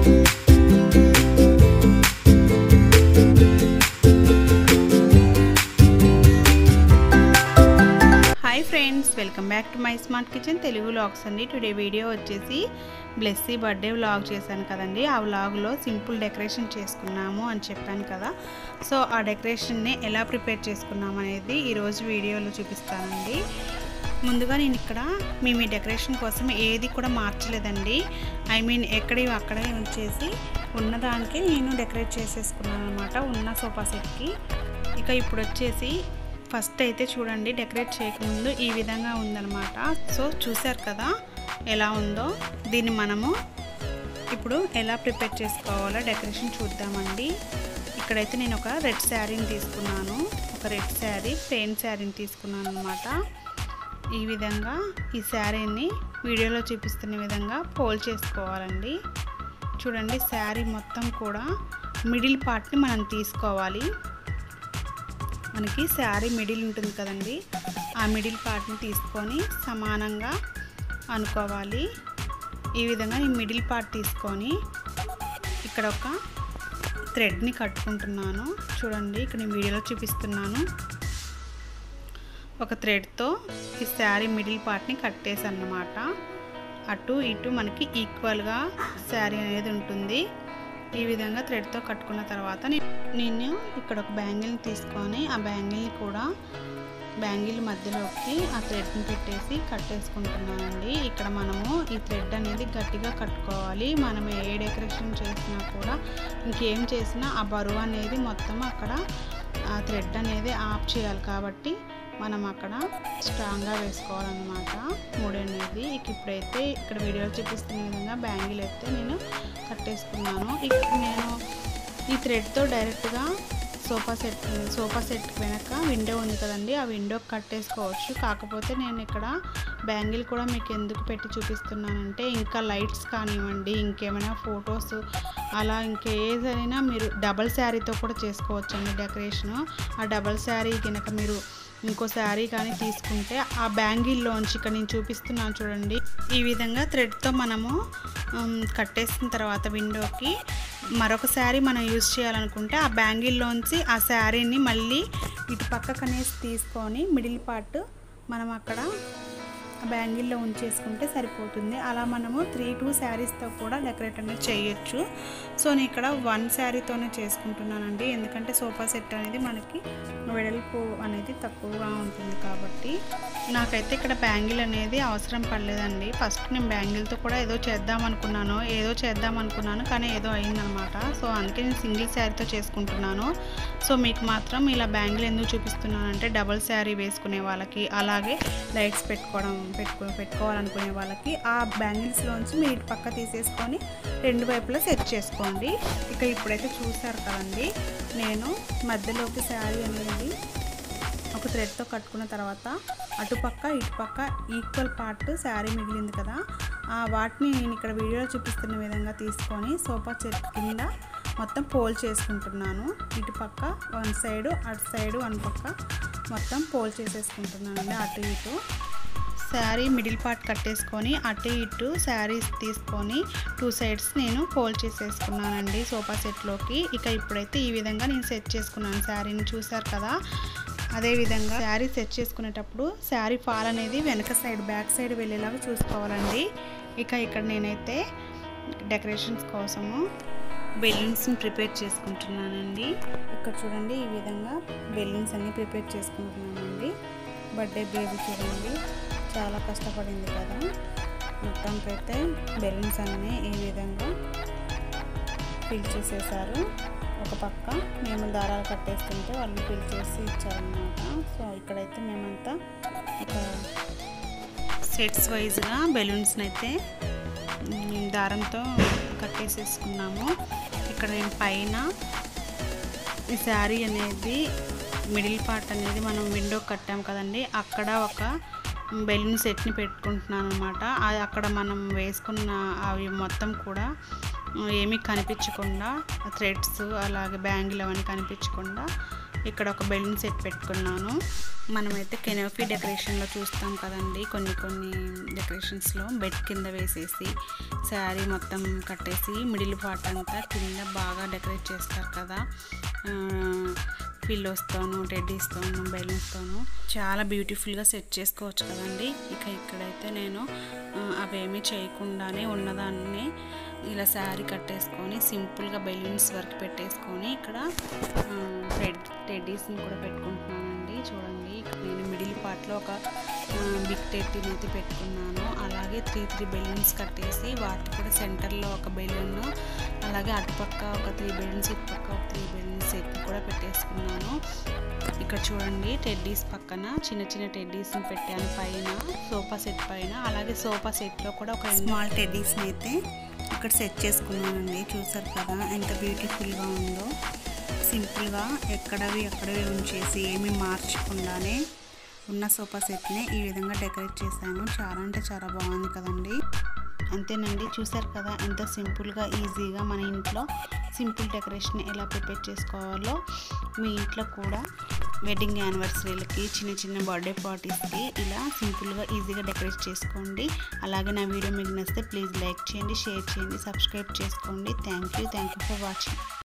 hi friends welcome back to my smart kitchen Telugu vlogs అండి today video వచ్చేసి Blessy birthday vlog చేశాను కదండి ఆ వ్లాగ్లో సింపుల్ డెకరేషన్ చేసుకున్నాము అని చెప్పాను కదా సో ఆ డెకరేషన్ని ఎలా ప్రిపేర్ చేసుకున్నాము అనేది ఈరోజు వీడియోలో చూపిస్తానండి ముందుగా నేను ఇక్కడ మేము ఈ డెకరేషన్ కోసం ఏది కూడా మార్చలేదండి ఐ మీన్ ఎక్కడివి అక్కడే ఉంచేసి ఉన్నదానికి నేను డెకరేట్ చేసేసుకున్నాను అనమాట ఉన్న సోఫా సెట్కి ఇక ఇప్పుడు వచ్చేసి ఫస్ట్ అయితే చూడండి డెకరేట్ చేయకముందు ఈ విధంగా ఉందన్నమాట సో చూసారు కదా ఎలా ఉందో దీన్ని మనము ఇప్పుడు ఎలా ప్రిపేర్ చేసుకోవాలో డెకరేషన్ చూద్దామండి ఇక్కడైతే నేను ఒక రెడ్ శారీని తీసుకున్నాను ఒక రెడ్ శారీ ప్లెయిన్ శారీని తీసుకున్నాను అనమాట ఈ విధంగా ఈ శారీని వీడియోలో చూపిస్తున్న విధంగా పోల్ చేసుకోవాలండి చూడండి శారీ మొత్తం కూడా మిడిల్ పార్ట్ని మనం తీసుకోవాలి మనకి శారీ మిడిల్ ఉంటుంది కదండి ఆ మిడిల్ పార్ట్ని తీసుకొని సమానంగా అనుకోవాలి ఈ విధంగా నేను మిడిల్ పార్ట్ తీసుకొని ఇక్కడ ఒక థ్రెడ్ని కట్టుకుంటున్నాను చూడండి ఇక్కడ నేను వీడియోలో చూపిస్తున్నాను ఒక థ్రెడ్తో ఈ శారీ మిడిల్ పార్ట్ని కట్టేసాను అన్నమాట అటు ఇటు మనకి ఈక్వల్గా శారీ అనేది ఉంటుంది ఈ విధంగా థ్రెడ్తో కట్టుకున్న తర్వాత నేను ఇక్కడ ఒక బ్యాంగిల్ని తీసుకొని ఆ బ్యాంగిల్ని కూడా బ్యాంగిల్ మధ్యలోకి ఆ థ్రెడ్ని పెట్టేసి కట్టేసుకుంటున్నానండి ఇక్కడ మనము ఈ థ్రెడ్ అనేది గట్టిగా కట్టుకోవాలి మనం ఏ డెకరేషన్ చేసినా కూడా ఇంకేం చేసినా ఆ బరువు అనేది మొత్తం అక్కడ ఆ థ్రెడ్ అనేది ఆఫ్ చేయాలి కాబట్టి మనం అక్కడ స్ట్రాంగ్గా వేసుకోవాలన్నమాట ముడి అనేది ఇక ఇప్పుడైతే ఇక్కడ వీడియోలో చూపిస్తున్న విధంగా బ్యాంగిల్ అయితే నేను కట్టేసుకున్నాను ఇక్కడ నేను ఈ థ్రెడ్తో డైరెక్ట్గా సోఫా సెట్ సోఫా సెట్ వెనక విండో ఉంది కదండి ఆ విండోకి కట్టేసుకోవచ్చు కాకపోతే నేను ఇక్కడ బ్యాంగిల్ కూడా మీకు ఎందుకు పెట్టి చూపిస్తున్నానంటే ఇంకా లైట్స్ కానివ్వండి ఇంకేమైనా ఫొటోస్ అలా ఇంకేదైనా మీరు డబల్ శారీతో కూడా చేసుకోవచ్చండి డెకరేషను ఆ డబల్ శారీ కనుక మీరు ఇంకో శారీ కానీ తీసుకుంటే ఆ బ్యాంగిల్లోంచి ఇక్కడ నేను చూపిస్తున్నాను చూడండి ఈ విధంగా థ్రెడ్తో మనము కట్టేసిన తర్వాత విండోకి మరొక శారీ మనం యూజ్ చేయాలనుకుంటే ఆ బ్యాంగిల్లోంచి ఆ శారీని మళ్ళీ ఇటు పక్కకనేసి తీసుకొని మిడిల్ పార్ట్ మనం అక్కడ బ్యాంగిల్లో ఉంచేసుకుంటే సరిపోతుంది అలా మనము త్రీ టూ శారీస్తో కూడా డెకరేట్ అనేది చేయొచ్చు సో నేను ఇక్కడ వన్ శారీతోనే చేసుకుంటున్నానండి ఎందుకంటే సోఫా సెట్ అనేది మనకి వెడల్పు అనేది తక్కువగా ఉంటుంది కాబట్టి నాకైతే ఇక్కడ బ్యాంగిల్ అనేది అవసరం పడలేదండి ఫస్ట్ నేను బ్యాంగిల్తో కూడా ఏదో చేద్దాం అనుకున్నాను ఏదో చేద్దాం అనుకున్నాను కానీ ఏదో అయిందనమాట సో అందుకే నేను సింగిల్ శారీతో చేసుకుంటున్నాను సో మీకు మాత్రం ఇలా బ్యాంగిల్ ఎందుకు చూపిస్తున్నానంటే డబల్ శారీ వేసుకునే వాళ్ళకి అలాగే లైట్స్ పెట్టుకోవడం పెట్టుకో పెట్టుకోవాలనుకునే వాళ్ళకి ఆ బ్యాంగిల్స్లోంచి మీరు ఇటు పక్క తీసేసుకొని రెండు వైపులా సెట్ చేసుకోండి ఇక ఇప్పుడైతే చూసారు కదండి నేను మధ్యలోకి శారీ అనేది ఒక థ్రెడ్తో కట్టుకున్న తర్వాత అటుపక్క ఇటుపక్క ఈక్వల్ పార్ట్ శారీ మిగిలింది కదా ఆ వాటిని నేను ఇక్కడ వీడియోలో చూపిస్తున్న విధంగా తీసుకొని సోఫా సెట్ కింద మొత్తం పోల్ చేసుకుంటున్నాను ఇటుపక్క వన్ సైడు అటు సైడు వన్ పక్క మొత్తం పోల్ చేసేసుకుంటున్నానండి అటు ఇటు శారీ మిడిల్ పార్ట్ కట్టేసుకొని అటు ఇటు శారీస్ తీసుకొని టూ సైడ్స్ నేను ఫోల్డ్ చేసేసుకున్నానండి సోఫా సెట్లోకి ఇక ఇప్పుడైతే ఈ విధంగా నేను సెట్ చేసుకున్నాను శారీని చూసారు కదా అదేవిధంగా శారీ సెట్ చేసుకునేటప్పుడు శారీ ఫాల్ అనేది వెనక సైడ్ బ్యాక్ సైడ్ వెళ్ళేలాగా చూసుకోవాలండి ఇక ఇక్కడ నేనైతే డెకరేషన్స్ కోసము బెలూన్స్ని ప్రిపేర్ చేసుకుంటున్నానండి ఇక్కడ చూడండి ఈ విధంగా బెలూన్స్ అన్నీ ప్రిపేర్ చేసుకుంటున్నానండి బర్త్డే బేబీ చూడండి చాలా కష్టపడింది కదా మొత్తానికైతే బెలూన్స్ అన్నీ ఈ విధంగా ఫిల్ చేసేసారు ఒక పక్క మేము దారాలు కట్టేస్తుంటే వాళ్ళు ఫిల్ చేసి ఇచ్చారనమాట సో ఇక్కడైతే మేమంతా ఒక సెట్స్ వైజ్గా బెలూన్స్ని అయితే దారంతో కట్టేసేసుకున్నాము ఇక్కడ నేను పైన ఈ శారీ అనేది మిడిల్ పార్ట్ అనేది మనం విండో కట్టాం కదండి అక్కడ ఒక బెలూన్ సెట్ని పెట్టుకుంటున్నాను అనమాట అది అక్కడ మనం వేసుకున్న అవి మొత్తం కూడా ఏమీ కనిపించకుండా థ్రెడ్స్ అలాగే బ్యాంగిల్ అవన్నీ కనిపించకుండా ఇక్కడ ఒక బెలూన్ సెట్ పెట్టుకున్నాను మనమైతే కెనోఫీ డెకరేషన్లో చూస్తాం కదండి కొన్ని కొన్ని డెకరేషన్స్లో బెడ్ కింద వేసేసి శారీ మొత్తం కట్టేసి మిడిల్ పార్ట్ అంతా కింద బాగా డెకరేట్ చేస్తారు కదా పిల్లోస్తోను టెడ్డీస్తోను బెలూన్స్తోను చాలా బ్యూటిఫుల్గా సెట్ చేసుకోవచ్చు కదండి ఇక ఇక్కడైతే నేను అవేమీ చేయకుండానే ఉన్నదాన్ని ఇలా శారీ కట్టేసుకొని సింపుల్గా బెలూన్స్ వర్క్ పెట్టేసుకొని ఇక్కడ టెడ్ టెడ్డీస్ని కూడా పెట్టుకుంటున్నానండి చూడండి నేను మిడిల్ పార్ట్లో ఒక బిగ్ టెడ్డీని అయితే పెట్టుకున్నాను అలాగే త్రీ త్రీ బెలూన్స్ కట్టేసి వాటి కూడా సెంటర్లో ఒక బెలూన్ అలాగే అటుపక్క ఒక త్రీ బెలూన్స్ ఇటుపక్క ఒక త్రీ బెలూన్స్ సెట్ కూడా పెట్టేసుకున్నాను ఇక్కడ చూడండి టెడ్డీస్ పక్కన చిన్న చిన్న టెడ్డీస్ని పెట్టాను పైన సోఫా సెట్ పైన అలాగే సోఫా సెట్లో కూడా ఒక స్మాల్ టెడ్డీస్ని అయితే ఇక్కడ సెట్ చేసుకున్నానండి చూసారు కదా ఎంత బ్యూటిఫుల్గా ఉందో సింపుల్గా ఎక్కడవి ఎక్కడవి ఉంచేసి ఏమీ మార్చకుండానే ఉన్న సోఫా సెట్ని ఈ విధంగా డెకరేట్ చేశాను చాలా అంటే చాలా బాగుంది కదండి అంతేనండి చూసారు కదా ఎంత సింపుల్గా ఈజీగా మన ఇంట్లో సింపుల్ డెకరేషన్ ఎలా ప్రిపేర్ చేసుకోవాలో మీ ఇంట్లో కూడా వెడ్డింగ్ యానివర్సరీలకి చిన్న చిన్న బర్త్డే పార్టీస్కి ఇలా సింపుల్గా ఈజీగా డెకరేట్ చేసుకోండి అలాగే నా వీడియో మీకు నచ్చితే ప్లీజ్ లైక్ చేయండి షేర్ చేయండి సబ్స్క్రైబ్ చేసుకోండి thank you thank you for watching